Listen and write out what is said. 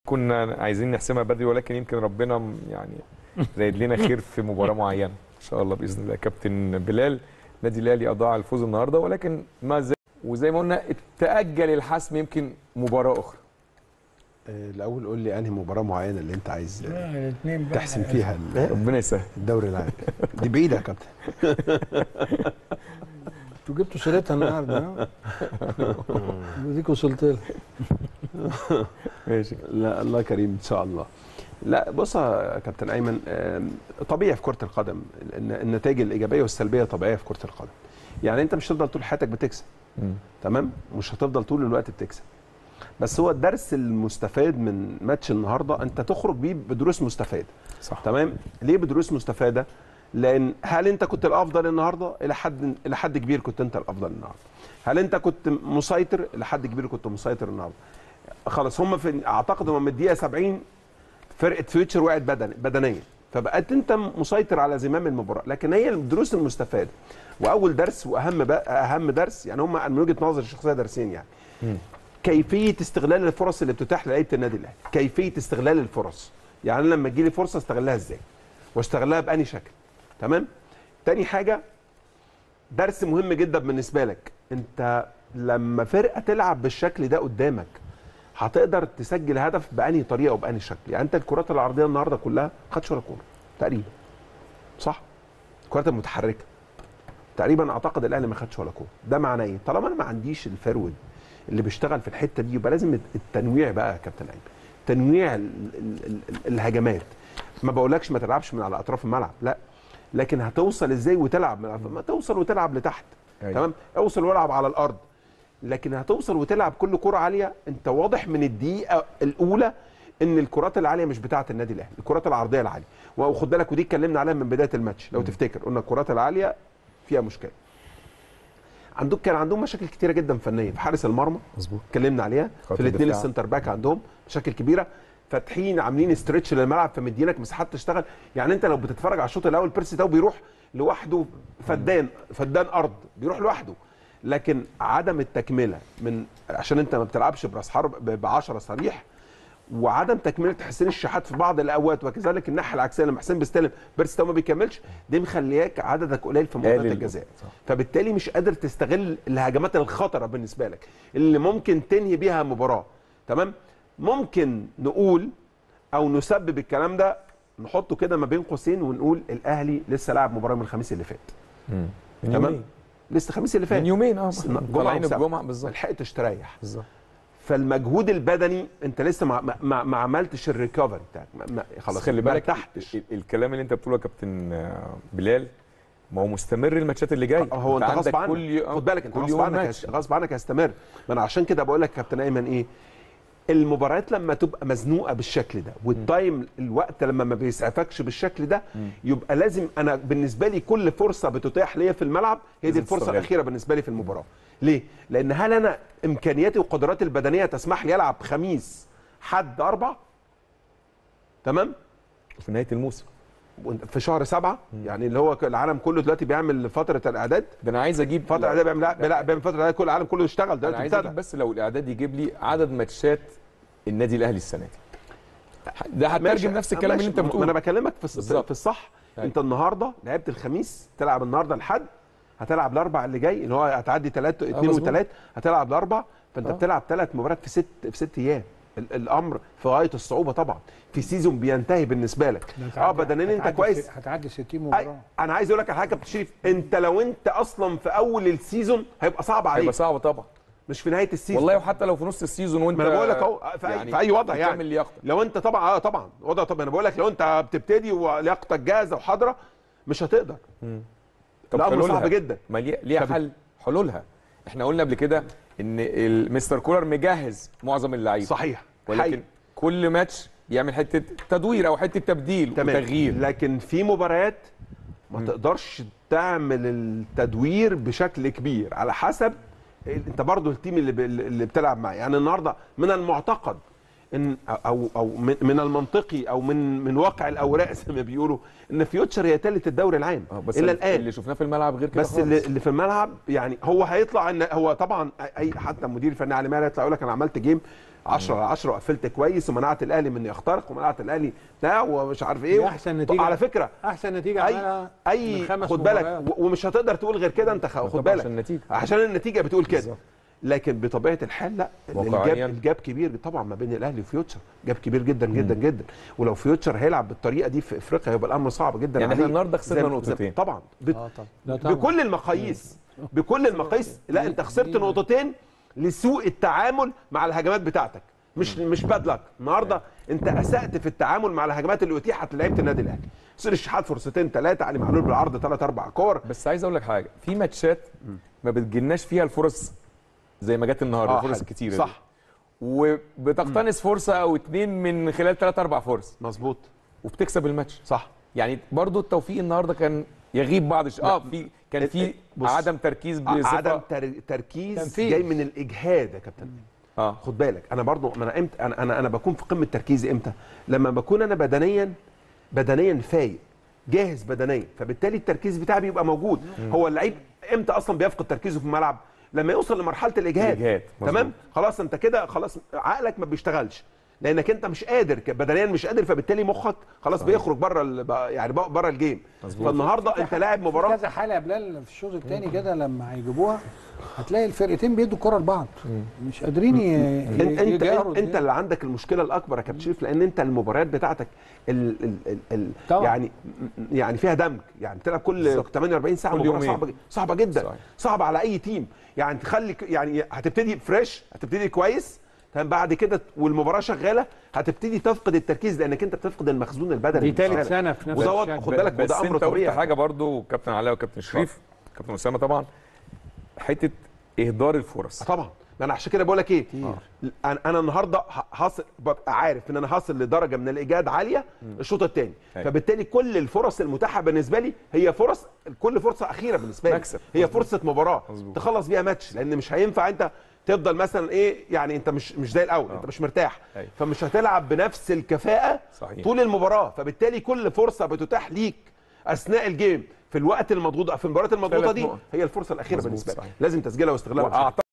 كنا عايزين نحسمها بدري ولكن يمكن ربنا م- يعني رايد لنا خير في مباراه معينه ان شاء الله باذن الله كابتن بلال نادي الاهلي اضاع الفوز النهارده ولكن ما زال وزي ما قلنا تاجل الحسم يمكن مباراه اخرى آه، الاول قول لي انهي مباراه معينه اللي انت عايز آه، الاثنين بقى تحسم فيها ال- ربنا يسهل الدوري العام دي بعيده يا كابتن انتوا جبتوا سيرتها النهارده ها؟ وديك وصلت لها ماشي لا الله كريم ان شاء الله لا بص يا كابتن ايمن آم، طبيعي في كره القدم ان النتائج الايجابيه والسلبيه طبيعيه في كره القدم يعني انت مش هتفضل طول حياتك بتكسب مم. تمام مش هتفضل طول الوقت بتكسب بس هو الدرس المستفاد من ماتش النهارده انت تخرج بيه بدروس مستفاده صح تمام ليه بدروس مستفاده لان هل انت كنت الافضل النهارده الى حد الى حد كبير كنت انت الافضل النهارده هل انت كنت مسيطر الى حد كبير كنت مسيطر النهارده خلاص هم في اعتقد هم من الدقيقه 70 فرقه فيوتشر وقعت بدن بدنيا فبقيت انت مسيطر على زمام المباراه لكن هي الدروس المستفاده واول درس واهم بقى اهم درس يعني هم من وجهه نظري الشخصيه درسين يعني مم. كيفيه استغلال الفرص اللي بتتاح لعيبه النادي الاهلي كيفيه استغلال الفرص يعني أنا لما تجيلي فرصه استغلها ازاي واستغلها بأني شكل تمام تاني حاجه درس مهم جدا بالنسبه لك انت لما فرقه تلعب بالشكل ده قدامك هتقدر تسجل هدف بأني طريقه وبأني شكل يعني انت الكرات العرضيه النهارده كلها ما خدش ولا كوره تقريبا صح الكرات المتحركه تقريبا اعتقد الاهلي ما خدش ولا كوره ده معناه ايه طالما انا ما عنديش الفرود اللي بيشتغل في الحته دي يبقى لازم التنويع بقى يا كابتن ايمن تنويع ال ال ال ال الهجمات ما بقولكش ما تلعبش من على اطراف الملعب لا لكن هتوصل ازاي وتلعب من الأطراف؟ ما توصل وتلعب لتحت أيوة. تمام اوصل والعب على الارض لكن هتوصل وتلعب كل كره عاليه انت واضح من الدقيقه الاولى ان الكرات العاليه مش بتاعه النادي الاهلي الكرات العرضيه العاليه وخد بالك ودي اتكلمنا عليها من بدايه الماتش لو تفتكر قلنا الكرات العاليه فيها مشكله عندهم كان عندهم مشاكل كتيره جدا فنيه في حارس المرمى مظبوط اتكلمنا عليها خط في الاثنين الدفاع. السنتر باك عندهم مشاكل كبيره فاتحين عاملين استرتش للملعب فمدينك مساحات تشتغل يعني انت لو بتتفرج على الشوط الاول بيرسي تاو بيروح لوحده فدان فدان ارض بيروح لوحده لكن عدم التكمله من عشان انت ما بتلعبش براس حرب ب 10 صريح وعدم تكمله حسين الشحات في بعض الاوقات وكذلك الناحيه العكسيه لما حسين بيستلم بيرسي تاو ما بيكملش دي مخلياك عددك قليل في منطقه قليل. الجزاء صح. فبالتالي مش قادر تستغل الهجمات الخطره بالنسبه لك اللي ممكن تنهي بيها مباراه تمام ممكن نقول او نسبب الكلام ده نحطه كده ما بين قوسين ونقول الاهلي لسه لاعب مباراه من الخميس اللي فات مم. من تمام يومين لسه الخميس اللي فات من يومين اه جمعه طالعين وسبت. الجمعه ما بالظبط لحقتش تريح بالظبط فالمجهود البدني انت لسه ما, ما, ما عملتش الريكفري بتاعك ما ما خلاص خلاص خلي ما بالك ارتحتش ال- الكلام اللي انت بتقوله يا كابتن آه، بلال ما هو مستمر الماتشات اللي جايه هو انت عندك غصب عنك كل يو- خد بالك انت كل غصب يوم عنك ماتش. هيست- غصب عنك هيستمر ما انا عشان كده بقول لك يا كابتن ايمن ايه المباريات لما تبقى مزنوقه بالشكل ده والتايم الوقت لما ما بيسعفكش بالشكل ده يبقى لازم انا بالنسبه لي كل فرصه بتتاح ليا في الملعب هي دي لازم الفرصه تستغلها. الاخيره بالنسبه لي في المباراه ليه لان هل انا امكانياتي وقدراتي البدنيه تسمح لي العب خميس حد اربع تمام في نهايه الموسم وانت في شهر سبعة يعني اللي هو العالم كله دلوقتي بيعمل فتره الاعداد ده انا عايز اجيب فتره الاعداد بيعمل لا بيلعب- بيعمل فتره الاعداد كل العالم كله يشتغل انا دلوقتي عايز اجيب ابتدى بس لو الاعداد يجيب لي عدد ماتشات النادي الاهلي السنه دي ده ماشي. هترجم نفس الكلام اللي ماشي. انت ما انا بتقوله بكلمك في الص- بالظبط. في الصح أيوة. انت النهارده لعبت الخميس تلعب النهارده الحد هتلعب الاربع اللي جاي اللي هو هتعدي ثلاثة اثنين مظبوط. وثلاث هتلعب الاربع فانت آه. بتلعب ثلاث مباريات في ست في ست ايام ال- الامر في غايه الصعوبه طبعا في سيزون بينتهي بالنسبه لك اه بدنيا انت هتعدي كويس س- هتعدي 60 أي- مباراه انا عايز اقول لك على حاجه يا كابتن شريف انت لو انت اصلا في اول السيزون هيبقى صعب عليك هيبقى صعب طبعا مش في نهايه السيزون والله وحتى لو في نص السيزون وانت ما انا بقول لك اهو في, يعني في اي وضع يعني بتعمل لياقتك لو انت طبعا اه طبعا وضع طبعا انا بقول لك لو انت بتبتدي ولياقتك جاهزه وحاضره مش هتقدر طب الامر حلولها. صعب جدا ما ليه- ليها طب- حل حلولها احنا قلنا قبل كده ان المستر كولر مجهز معظم اللعيبه صحيح ولكن حقيقي. كل ماتش يعمل حته تدوير او حته تبديل تمام وتغيير لكن في مباريات ما تقدرش تعمل التدوير بشكل كبير على حسب انت برضو التيم اللي ب... اللي بتلعب معاه يعني النهارده من المعتقد ان او او من من المنطقي او من من واقع الاوراق زي ما بيقولوا ان فيوتشر هي ثالث الدوري العام آه، بس الى ال- الان اللي شفناه في الملعب غير كده بس اللي, خالص. اللي في الملعب يعني هو هيطلع ان هو طبعا اي حتى المدير الفني علي ماهر يطلع يقول لك انا عملت جيم 10 على 10 وقفلت كويس ومنعت الاهلي من يخترق ومنعت الاهلي بتاع ومش عارف دي ايه أحسن نتيجة. على فكره احسن نتيجه اي عملها اي من خمس خد بالك مباريات. و- ومش هتقدر تقول غير كده انت خ- طبعاً خد بالك عشان النتيجة. عشان النتيجه بتقول كده بالظبط. لكن بطبيعه الحال لا واقعياً. الجاب الجاب كبير طبعا ما بين الاهلي وفيوتشر جاب كبير جدا جدا جدا ولو فيوتشر هيلعب بالطريقه دي في افريقيا هيبقى الامر صعب جدا يعني احنا عليه. النهاردة خسرنا زي- نقطتين. زي- طبعا بت- اه طبعا لا طبعا بكل المقاييس بكل المقاييس لا انت خسرت نقطتين لسوء التعامل مع الهجمات بتاعتك مش مش باد لك النهارده انت اسات في التعامل مع الهجمات اللي اتيحت لعيبه النادي الاهلي سير الشحات فرصتين ثلاثه علي معلول بالعرض ثلاث اربع كور بس عايز اقول لك حاجه في ماتشات ما بتجيلناش فيها الفرص زي ما جت النهارده آه، الفرص حلو. الكتيره دي. صح وبتقتنص فرصه او اتنين من خلال ثلاث اربع فرص مظبوط وبتكسب الماتش صح يعني برضو التوفيق النهارده كان يغيب بعض الش... اه في كان ال- في بص. عدم تركيز ع- بصفه عدم تر... تركيز تنفيذ. جاي من الاجهاد يا كابتن اه خد بالك انا برضو ما انا امتى انا انا انا بكون في قمه تركيزي امتى لما بكون انا بدنيا بدنيا فايق جاهز بدنيا فبالتالي التركيز بتاعي بيبقى موجود هو اللعيب امتى اصلا بيفقد تركيزه في الملعب لما يوصل لمرحله الاجهاد الإجهاد، مظبوط. تمام خلاص انت كده خلاص عقلك ما بيشتغلش لانك انت مش قادر ك- بدنيا مش قادر فبالتالي مخك خلاص بيخرج بره ال- بقى- يعني بقى بره الجيم مظبوط. فالنهارده انت لاعب في مباراه كذا حاله يا بلال في الشوط الثاني كده لما هيجيبوها هتلاقي الفرقتين بيدوا الكره لبعض مش قادرين ي- انت انت يجاروا انت, انت اللي عندك المشكله الاكبر يا كابتن شريف لان انت المباريات بتاعتك ال ال ال ال طبعا. يعني يعني فيها دمج يعني بتلعب كل بالظبط. 48 ساعه كل مباراه يومين. صعبه صعبه جدا صحيح. صعبه على اي تيم يعني تخلي ك- يعني هتبتدي فريش هتبتدي كويس تمام بعد كده والمباراه شغاله هتبتدي تفقد التركيز لانك انت بتفقد المخزون البدني دي بالنسبة ثالث لك. سنه في نفس ودوت الشكل. خد بالك بس وده امر انت قلت طبيعي حاجه برضو كابتن علاء وكابتن شريف كابتن اسامه طبعا حته اهدار الفرص طبعا ما انا عشان كده بقول لك ايه انا انا النهارده ه- هصل ببقى عارف ان انا هصل لدرجه من الاجهاد عاليه الشوط الثاني أيوة. فبالتالي كل الفرص المتاحه بالنسبه لي هي فرص كل فرصه اخيره بالنسبه لي مكسب. هي مظبوط. فرصه مباراه مظبوط. تخلص بيها ماتش لان مش هينفع انت تفضل مثلا ايه يعني انت مش مش زي الاول آه. انت مش مرتاح أيوة. فمش هتلعب بنفس الكفاءه صحيح. طول المباراه فبالتالي كل فرصه بتتاح ليك اثناء الجيم في الوقت المضغوط في المباريات المضغوطه ثلاث دي نقط. هي الفرصه الاخيره مظبوط، بالنسبه لك صحيح. لازم تسجيلها واستغلالها بشكل واعتقد